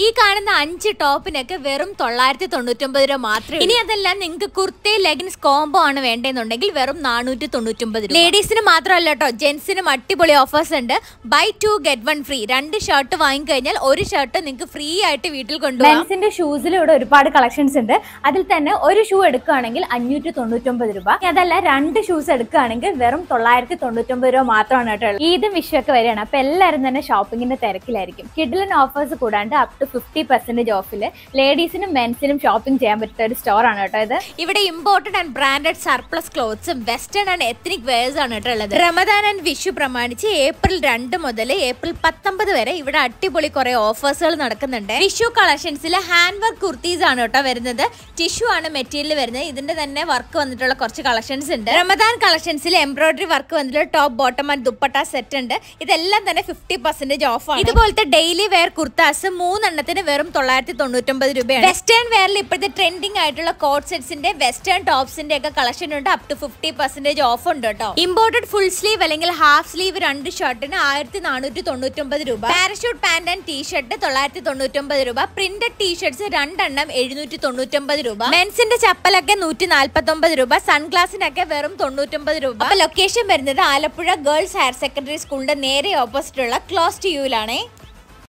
ഈ കാണുന്ന അഞ്ച് ടോപ്പിനൊക്കെ വെറും തൊള്ളായിരത്തി തൊണ്ണൂറ്റൊമ്പത് രൂപ മാത്രമേ ഇനി അതല്ല നിങ്ങൾക്ക് കുർത്തേ ലെഗിൻസ് കോംബോ ആണ് വേണ്ടെന്നുണ്ടെങ്കിൽ വെറും നാനൂറ്റി തൊണ്ണൂറ്റൊമ്പത് രൂപ ലേഡീസിന് മാത്രമല്ല കേട്ടോ ജെന്റ്സിനും അടിപൊളി ഓഫേഴ്സ് ഉണ്ട് buy two get one free രണ്ട് ഷർട്ട് വാങ്ങിക്കഴിഞ്ഞാൽ ഒരു ഷർട്ട് നിങ്ങൾക്ക് ഫ്രീ ആയിട്ട് വീട്ടിൽ കൊണ്ടുപോകാം മെൻസിന്റെ ഷൂസിൽ ഇവിടെ ഒരുപാട് കളക്ഷൻസ് ഉണ്ട് അതിൽ തന്നെ ഒരു ഷൂ എടുക്കുകയാണെങ്കിൽ അഞ്ഞൂറ്റി തൊണ്ണൂറ്റൊമ്പത് രൂപ ഇനി അതല്ല രണ്ട് ഷൂസ് എടുക്കുകയാണെങ്കിൽ വെറും തൊള്ളായിരത്തി തൊണ്ണൂറ്റൊമ്പത് രൂപ മാത്രമാണ് കേട്ടോ ഉള്ളത്. ഈദും വിഷുവൊക്കെ വരികയാണ് അപ്പൊ എല്ലാവരും തന്നെ ഷോപ്പിങ്ങിന്റെ തിരക്കിലായിരിക്കും കിഡിലൻ ഓഫേഴ്സ് കൂടാണ്ട് അപ് ടു ഫിഫ്റ്റി പെർസെന്റേജ് ഓഫിൽ ലേഡീസിനും മെൻസിനും ഷോപ്പിംഗ് ചെയ്യാൻ പറ്റുന്ന ഒരു സ്റ്റോർ ആണ് കേട്ടോ ഇത് ഇവിടെ ഇമ്പോർട്ടഡ് ആൻഡ് ബ്രാൻഡഡ് സർപ്ലസ് ക്ലോത്ത്സും വെസ്റ്റേൺ ആൻഡ് എത്നിക് വെയർസ് ആണ് കേട്ടോ ഉള്ളത് റമദാൻ ആൻഡ് വിഷു പ്രമാണിച്ച് ഏപ്രിൽ രണ്ട് മുതൽ ഏപ്രിൽ പത്തൊമ്പത് വരെ ഇവിടെ അടിപൊളി കുറെ ഓഫേഴ്സുകൾ നടക്കുന്നുണ്ട് വിഷു കളക്ഷൻസിൽ ഹാൻഡ് വർക്ക് കുർത്തീസ് ആണ് കേട്ടോ വരുന്നത് ടിഷ്യൂ ആണ് മെറ്റീരിയൽ വരുന്നത് ഇതിന്റെ തന്നെ വർക്ക് വന്നിട്ടുള്ള കുറച്ച് കളക്ഷൻസ് ഉണ്ട് റമദാൻ കളക്ഷൻസിൽ എംബ്രോയിഡറി വർക്ക് വന്നിട്ടുള്ള top bottom and dupatta set ഉണ്ട് ഇതെല്ലാം തന്നെ ഫിഫ്റ്റി പെർസെന്റേജ് ഓഫ് ആണ് ഇതുപോലത്തെ ഡെയിലി വെയർ കുർത്താസ് മൂന്നെണ്ണത്തിന് വെറും തൊള്ളായിരത്തി തൊണ്ണൂറ്റൊമ്പത് രൂപയാണ് വെസ്റ്റേൺ വെയറിൽ ഇപ്പോഴത്തെ ട്രെൻഡിങ് ആയിട്ടുള്ള കോട്ട് സെറ്റ്സിന്റെ വെസ്റ്റേൺ ടോപ്സിന്റെ ഒക്കെ കളക്ഷൻ ഉണ്ട് up to fifty percentage off ഉണ്ട് കേട്ടോ ഇമ്പോർട്ടഡ് ഫുൾ സ്ലീവ് അല്ലെങ്കിൽ ഹാഫ് സ്ലീവ് രണ്ട് ഷർട്ടിന് ആയിരത്തി നാനൂറ്റി തൊണ്ണൂറ്റൊമ്പത് രൂപ parachute pant and T shirt തൊള്ളായിരത്തി തൊണ്ണൂറ്റൊമ്പത് രൂപ പ്രിന്റഡ് ടീ ഷർട്ട്സ് രണ്ടെണ്ണം എഴുന്നൂറ്റി തൊണ്ണൂറ്റൊമ്പത് രൂപ മെൻസിന്റെ ചപ്പലൊക്കെ നൂറ്റി നാൽപ്പത്തി ഒമ്പത് രൂപ സൺഗ്ലാസിനൊക്കെ വെറും തൊണ്ണൂറ്റൊമ്പത് രൂപ അപ്പൊ ലൊക്കേഷൻ വരുന്നത് ആലപ്പുഴ ഗേൾസ് ഹയർ സെക്കൻഡറി സ്കൂളിന്റെ നേരെ ഓപ്പോസിറ്റ് ഉള്ള ക്ലോസ് ടു യുവിലാണേ